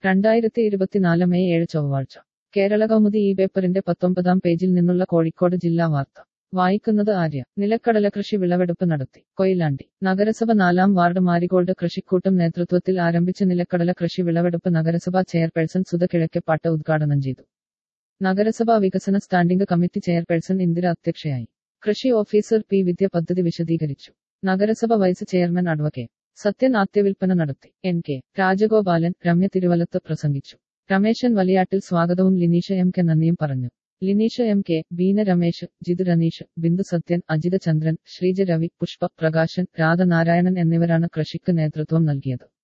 രണ്ടായിരത്തി ഇരുപത്തിനാല് മെയ് ഏഴ് ചൊവ്വാഴ്ച കേരള കൗമുദി ഈ പേപ്പറിന്റെ പത്തൊമ്പതാം പേജിൽ നിന്നുള്ള കോഴിക്കോട് ജില്ലാ വാർത്ത വായിക്കുന്നത് ആര്യ നിലക്കടല കൃഷി വിളവെടുപ്പ് നടത്തി കൊയിലാണ്ടി നഗരസഭ നാലാം വാർഡ് മാരിഗോൾഡ് കൃഷിക്കൂട്ടം നേതൃത്വത്തിൽ ആരംഭിച്ച നിലക്കടല കൃഷി വിളവെടുപ്പ് നഗരസഭാ ചെയർപേഴ്സൺ സുധ കിഴക്കെപ്പാട്ട് ഉദ്ഘാടനം ചെയ്തു നഗരസഭാ വികസന സ്റ്റാൻഡിംഗ് കമ്മിറ്റി ചെയർപേഴ്സൺ ഇന്ദിര അധ്യക്ഷയായി കൃഷി ഓഫീസർ പി വിദ്യ പദ്ധതി വിശദീകരിച്ചു നഗരസഭ വൈസ് ചെയർമാൻ അഡ്വക്കേറ്റ് സത്യൻ ആദ്യവിൽപ്പന നടത്തി എൻ കെ രാജഗോപാലൻ രമ്യ തിരുവലത്ത് പ്രസംഗിച്ചു രമേശൻ വലിയാട്ടിൽ സ്വാഗതവും ലിനീഷ എം കെ നന്ദിയും പറഞ്ഞു ലിനീഷ എം കെ ബീന രമേശ് ജിത് രനീഷ് ബിന്ദു സത്യൻ അജിത ചന്ദ്രൻ ശ്രീജ രവി പുഷ്പ പ്രകാശൻ രാധനാരായണൻ എന്നിവരാണ് കൃഷിക്ക് നേതൃത്വം നൽകിയത്